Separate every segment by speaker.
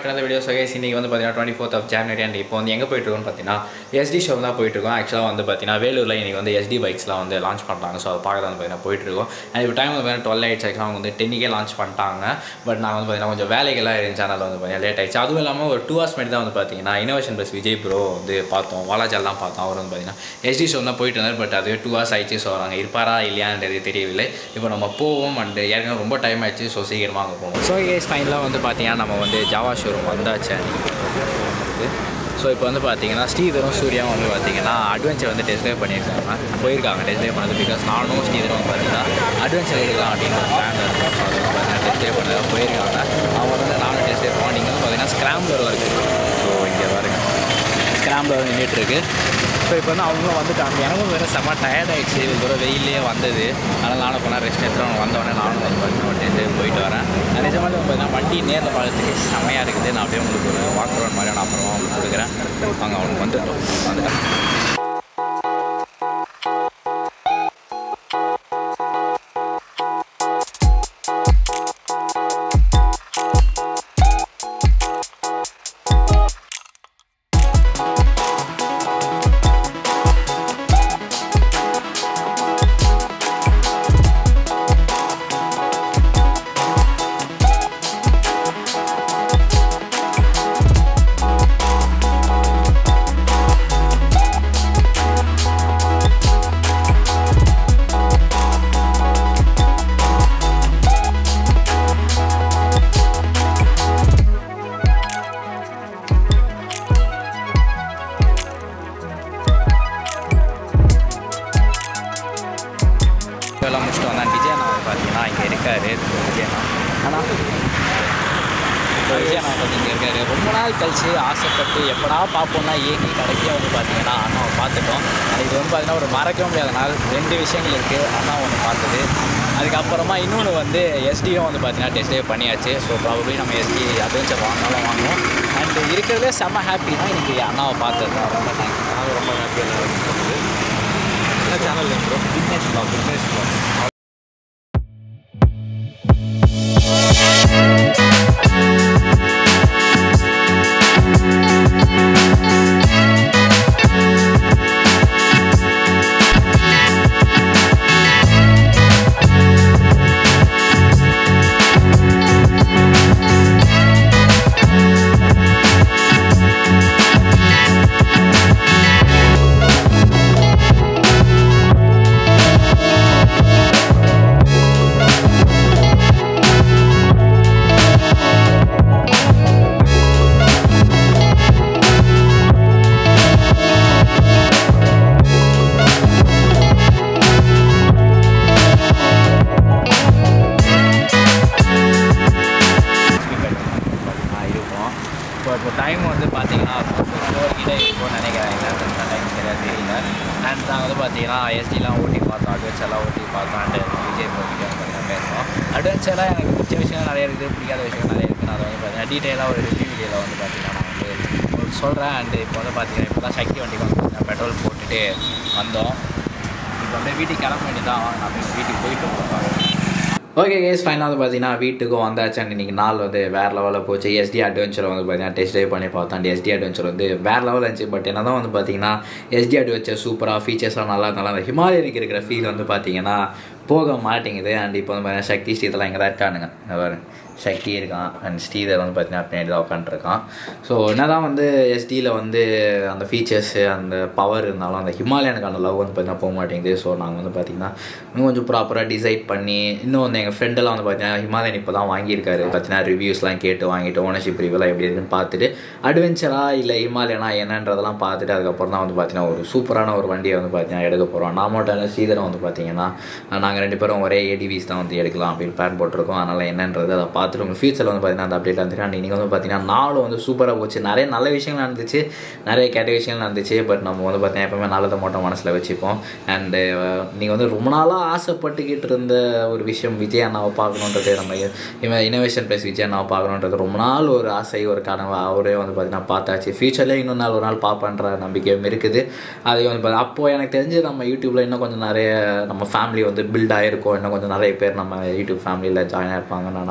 Speaker 1: அந்த வீடியோ சகேஸ் இன்றைக்கி வந்து பார்த்தீங்கன்னா twenty fourth of January and இப்போ வந்து எங்கே போயிட்டுருக்கோம்னு பார்த்தீங்கன்னா எஸ்டி ஷோ தான் போயிட்டுருக்கோம் ஆக்சுவலாக வந்து பார்த்தீங்கன்னா வேலூரில் இன்றைக்கி வந்து எஸ்டி பைக்ஸ்லாம் வந்து லான்ச் பண்ணுறாங்க ஸோ அதை பார்க்க தான் வந்து பார்த்தீங்கன்னா போயிட்டுருக்கோம் அண்ட் இப்போ டைம் வந்து பார்த்தீங்கன்னா டுவெல் ஆயிடுச்சு ஆக்சுவலாக அவங்க வந்து டென்னிக்கே லான்ச் பண்ணிட்டாங்க பட் நான் வந்து பார்த்தீங்கன்னா கொஞ்சம் வேலைகள்லாம் இருந்துச்சு அதனால் வந்து பார்த்தீங்கன்னா லேட் ஆயிடுச்சு அதுவும் இல்லாமல் ஒரு டூ ஹவர்ஸ் மட்டும் தான் வந்து பார்த்தீங்கன்னா இனோவேஷன் ப்ளஸ் விஜய் ப்ரோ வந்து பார்த்தோம் வாலாஜால் தான் பார்த்தோம் அவர் வந்து பார்த்தீங்கன்னா எஸ்டி ஷோ தான் போயிட்டு இருந்தார் பட் அதுவே டூ ஹவர்ஸ் ஆயிடுச்சு ஸோ நாங்கள் இருப்பாரா இல்லையான்றது தெரியவில்லை இப்போ நம்ம போவோம் அண்ட் ஏற்கனவே ரொம்ப டைம் ஆயிடுச்சு ஸோ சீக்கிரமாக அங்கே போகணும் ஸோ கேஸ் ஃபைனலாக வந்து பார்த்தீங்கன்னா நம்ம வந்து ஜாவா ஷோரூம் வந்தாச்சு ஸோ இப்போ வந்து பார்த்தீங்கன்னா ஸ்ரீதரும் சூர்யாவும் வந்து பார்த்தீங்கன்னா அட்வென்ச்சர் வந்து டெஸ்ட் ட்ரைவ் பண்ணியிருக்காங்க போயிருக்காங்க டெஸ்ட் ட்ரைவ் பண்ணது பிகாஸ் நானும் ஸ்ரீதரும் வந்து பார்த்தீங்கன்னா அட்வென்ச்சர் எடுக்கலாம் அப்படின்னு ஒரு பிளான் இருக்கும் ஸோ அது வந்து பார்த்தீங்கன்னா டெஸ்ட் ட்ரைவ் பண்ண போயிருக்காங்க அவங்க வந்து நானும் டெஸ்ட் ட்ரைவ் போவோம் நீங்கள் வந்து பார்த்தீங்கன்னா ஸ்க்ராம்பில் இருக்குது ஸோ இங்கே பாருங்க ஸ்க்ராம்பில் நின்றுட்டு இருக்கு ஸோ இப்போ வந்து அவங்களும் வந்துட்டாங்க எனக்கும் வேறு செம்ம டயர்ட் ஆகிடுச்சு இது தூரம் வெயிலே வந்தது அதனால் நானும் போனால் ரெஸ்ட் எடுத்து அவங்க வந்தவொடனே நானும் வந்து பார்த்தீங்கன்னா டெஸ்ட் போயிட்டு வரேன் நிஜமாக வந்து பார்த்தீங்கன்னா வண்டி நேரில் பார்க்கறதுக்கு செமையாக இருக்குது நான் அப்படியே உங்களுக்கு ஒரு வாக் ரவுண்ட் மாதிரி நான் அப்புறமா உங்களுக்கு கொடுக்குறேன் அவங்க அவனுக்கு வந்துட்டோம் வந்துட்டேன் எல்லாம் முடிச்சுட்டு வந்தான் விஜய் அண்ணா வந்து பார்த்தீங்கன்னா இங்கே இருக்காரு விஜய் அண்ணா அண்ணா இப்போ விஜய் அண்ணா வந்து இங்கே இருக்காரு ரொம்ப நாள் கழிச்சு ஆசைப்பட்டு எப்படா பார்ப்போம்னா ஏங்கி கடைசியாக வந்து பார்த்தீங்கன்னா அண்ணாவை பார்த்துட்டோம் அது இது வந்து பார்த்தீங்கன்னா ஒரு மறக்க முடியாத நாள் ரெண்டு விஷயங்கள் இருக்குது அண்ணா ஒன்று பார்த்தது அதுக்கப்புறமா இன்னொன்று வந்து எஸ்டியும் வந்து பார்த்தீங்கன்னா டெஸ்ட் ட்ரைவ் பண்ணியாச்சு ஸோ ப்ராபப்ளி நம்ம எஸ்டி அட்வென்ச்சர் வாங்கினாலும் வாங்குவோம் அண்ட் இருக்கிறதே செம்ம ஹாப்பினா இன்னைக்கு அண்ணாவை பார்த்தது தான் ரொம்ப தேங்க்ஸ்
Speaker 2: நான் ரொம்ப ஹாப்பியாக இருந்தது என்ன channel name bro
Speaker 1: fitness blog fitness blog இருக்கும் இப்போ இப்போ டைம் வந்து பார்த்தீங்கன்னா ஃபோர் கிட்ட இருக்கும்னு நினைக்கிறேன் என்ன டைம் சரியாக தெரியல அண்ட் நாங்கள் வந்து பார்த்தீங்கன்னா எஸ்டிலாம் ஓட்டி பார்த்தோம் அட்வென்ச்சர்லாம் ஓட்டி பார்த்தோம் அண்ட் விஜய் போகிட்ட பார்த்தீங்கன்னா பேசணும் அட்வென்ச்சர்லாம் எனக்கு பிடிச்ச விஷயம் நிறைய இருக்குது பிடிக்காத விஷயம் நிறைய இருக்குது நான் அதை வந்து பார்த்தீங்கன்னா டீட்டெயிலாக ஒரு ரிவ்யூ வீடியோவில் வந்து பார்த்தீங்கன்னா நான் வந்து உங்களுக்கு சொல்கிறேன் அண்ட் இப்போ வந்து பார்த்தீங்கன்னா இப்போ தான் சக்தி வண்டிக்கு வந்து பார்த்தீங்கன்னா பெட்ரோல் போட்டுட்டு வந்தோம் இப்போ வந்து வீட்டுக்கு கிளம்ப வேண்டியதான் வாங்க நான் போய் வீட்டுக்கு போயிட்டு போகிறோம் ஓகே கேஸ் ஃபைனலாக வந்து பார்த்தீங்கன்னா வீட்டுக்கும் வந்தாச்சு அண்ட் இன்றைக்கி நாள் வந்து வேறு லெவலில் போச்சு எஸ்டி அட்வென்ச்சர் வந்து பார்த்தீங்கன்னா டெஸ்ட் ட்ரைவ் பண்ணி பார்த்தோம் அண்ட் எஸ்டி அட்வென்ச்சர் வந்து வேறு லெவலில் இருந்துச்சு பட் என்ன தான் வந்து பார்த்தீங்கன்னா எஸ்டி அட்வென்ச்சர் சூப்பராக ஃபீச்சர்ஸ்லாம் நல்லா இருந்தாலும் அந்த ஹிமாலயனுக்கு இருக்கிற ஃபீல் வந்து பார்த்தீங்கன்னா போக மாட்டேங்குது அண்ட் இப்போ வந்து பார்த்தீங்கன்னா சக்தி ஸ்ரீதெல்லாம் இங்கே தான் இருக்கானுங்க இந்த பாருங்க சக்தி இருக்கான் அண்ட் ஸ்ரீதர் வந்து பார்த்தீங்கன்னா பின்னாடி தான் உட்காந்துருக்கான் ஸோ என்ன தான் வந்து எஸ்டியில் வந்து அந்த ஃபீச்சர்ஸு அந்த பவர் இருந்தாலும் அந்த ஹிமாலயனுக்கு அந்த லவ் வந்து பார்த்தீங்கன்னா போக மாட்டேங்குது ஸோ நாங்கள் வந்து பார்த்தீங்கன்னா இன்னும் கொஞ்சம் ப்ராப்பராக டிசைட் பண்ணி இன்னும் வந்து எங்கள் ஃப்ரெண்டெல்லாம் வந்து பார்த்தீங்கன்னா ஹிமாலயன் இப்போ தான் வாங்கியிருக்காரு பார்த்தீங்கன்னா ரிவ்யூஸ்லாம் கேட்டு வாங்கிட்டு ஓனர்ஷிப் ரிவ்யூலாம் எப்படி இருக்குன்னு பார்த்துட்டு அட்வென்ச்சரா இல்லை ஹிமாலயனா என்னன்றதெல்லாம் பார்த்துட்டு அதுக்கப்புறம் தான் வந்து பார்த்தீங்கன்னா ஒரு சூப்பரான ஒரு வண்டியை வந்து பார்த்தீங்கன்னா எடுக்க போகிறோம் நான் மட்டும் இல்லை ஸ்ரீதரம் வந்து பார்த்தீங்கன்னா நாங்கள் ரெண்டு பேரும் ஒரே ஏடிவிஸ் தான் வந்து எடுக்கலாம் அப்படின்னு பிளான் போட்டிருக்கோம் அதனால் என்னன்றது அதை பார்த்து பார்த்துட்டு உங்கள் ஃபியூச்சரில் வந்து பார்த்தீங்கன்னா அந்த அப்டேட் வந்துருக்கு அண்ட் நீங்கள் வந்து பார்த்தீங்கன்னா நாளும் வந்து சூப்பராக போச்சு நிறைய நல்ல விஷயங்கள் நடந்துச்சு நிறைய கெட்ட விஷயங்கள் நடந்துச்சு பட் நம்ம வந்து பார்த்தீங்கன்னா எப்பவுமே நல்லதை மட்டும் மனசில் வச்சுப்போம் அண்டு நீங்கள் வந்து ரொம்ப நாளாக ஆசைப்பட்டுக்கிட்டு இருந்த ஒரு விஷயம் விஜய் அண்ணாவை பார்க்கணுன்றது நம்ம இவன் இனோவேஷன் ப்ளஸ் விஜய் அண்ணாவை பார்க்கணுன்றது ரொம்ப நாள் ஒரு ஆசை ஒரு கனவு அவரே வந்து பார்த்தீங்கன்னா பார்த்தாச்சு ஃபியூச்சர்லேயே இன்னொரு நாள் ஒரு நாள் பார்ப்பன்ற நம்பிக்கையும் இருக்குது அது வந்து பார்த்தா அப்போது எனக்கு தெரிஞ்சு நம்ம யூடியூப்பில் இன்னும் கொஞ்சம் நிறைய நம்ம ஃபேமிலி வந்து பில்ட் ஆகிருக்கும் இன்னும் கொஞ்சம் நிறைய பேர் நம்ம யூடியூப் ஃபேமிலியில் ஜாயின் ஆயிருப்பாங்க நான் நம்புகிறேன்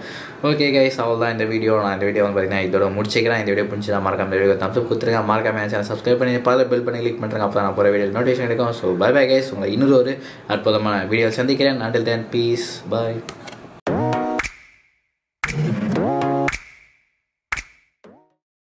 Speaker 1: ஓகே கைஸ் அவ்வளோதான் இந்த வீடியோ நான் இந்த வீடியோ வந்து பார்த்தீங்கன்னா இதோட முடிச்சிக்கிறேன் இந்த வீடியோ பிடிச்சா மறக்காம இந்த வீடியோ தம்ஸ் கொடுத்துருங்க மறக்காம என் சேனல் சப்ஸ்கிரைப் பண்ணி பக்கத்தில் பில் பண்ணி கிளிக் பண்ணுறேங்க அப்போ நான் போகிற வீடியோ நோட்டிஃபிகேஷன் எடுக்கும் ஸோ பை பை கைஸ் உங்களை இன்னொரு ஒரு அற்புதமான வீடியோ சந்திக்கிறேன் அண்டில் தென் பீஸ் பாய்